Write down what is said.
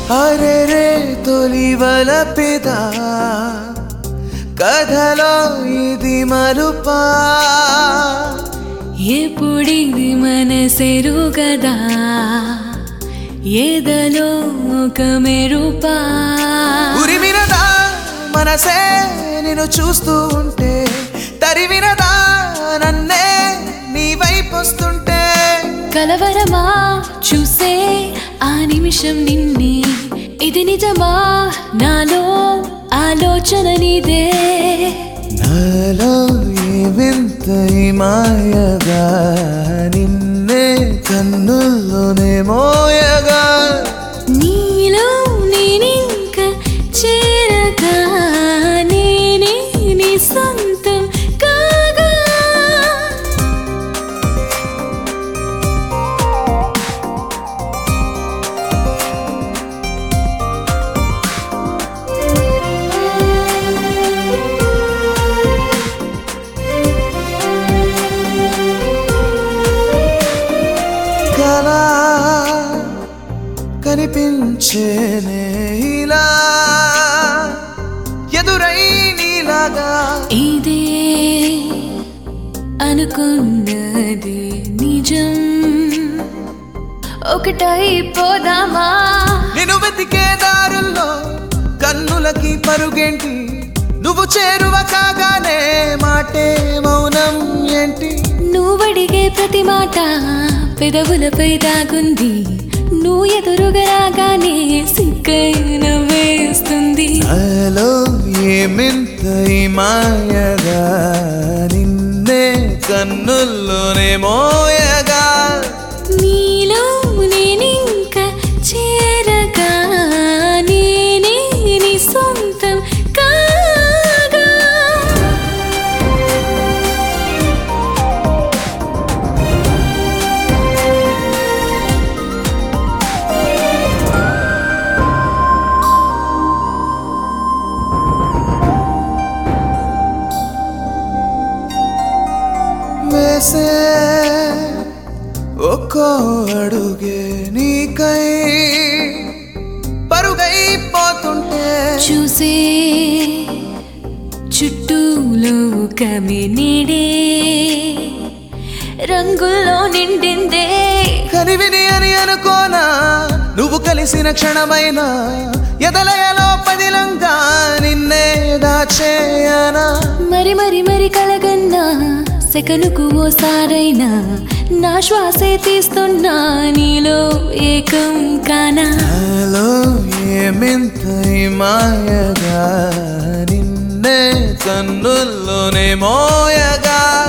అరే రే తొలి వలపిదా కథలో ఇది మలుపా ఎప్పుడిది మనసెరు కదా ఏదలో ఒక మెరుపా ఉరిమినదా మనసే నిన్ను చూస్తూ ఉంటే తరివినదా నన్నే నీ వైపు వస్తుంటే కలవరమా చూసే ఆ నిమిషం నిన్నే ఇది నిజమా నాలో ఆలోచన నీదే నాలో ఈ వింత ఈ మాయగా నిన్నే కన్నుల్లోనే మోయగా నీలో నేనింక చేరగా నేనే నీ సొంతం కాగా కలా కనిపించేనే ఇలా ఎదురై నీలాగా ఇదే అనుకున్నది నిజం ఒకటైపోదామా నేను వెతికే దారుల్లో కన్నులకి పరుగేంటి నువ్వు చేరువ కాగానే మాటే మౌనం ఏంటి నువ్వడిగే ప్రతి మాట పెదవులపై దాగుంది నువ్వు ఎదురుగా రాగానే సిగ్గై నవ్వేస్తుంది నాలో ఏమింత ఈ మాయగా నిన్నే కన్నుల్లోనే మోయగా నీలో నేనింక చేరగా నేనే నీ సొంతం కాగా వేసే ఒక్కో అడుగే నీకై పరుగైపోతుంటే చూసే చుట్టూలో కమి నీడే రంగుల్లో నిండిందే కనివిని అని అనుకోనా నువ్వు కలిసిన క్షణమైన ఎదలయలో పదిలంగా నిన్నే దాచేయనా మరి మరి మరి కలగన్నా సెకనుకు ఓసారైనా నా శ్వాసే తీస్తున్నా నీలో ఏకం కానా నాలో ఏమింత ఈ మాయగా నిన్నే కన్నుల్లోనే మోయగా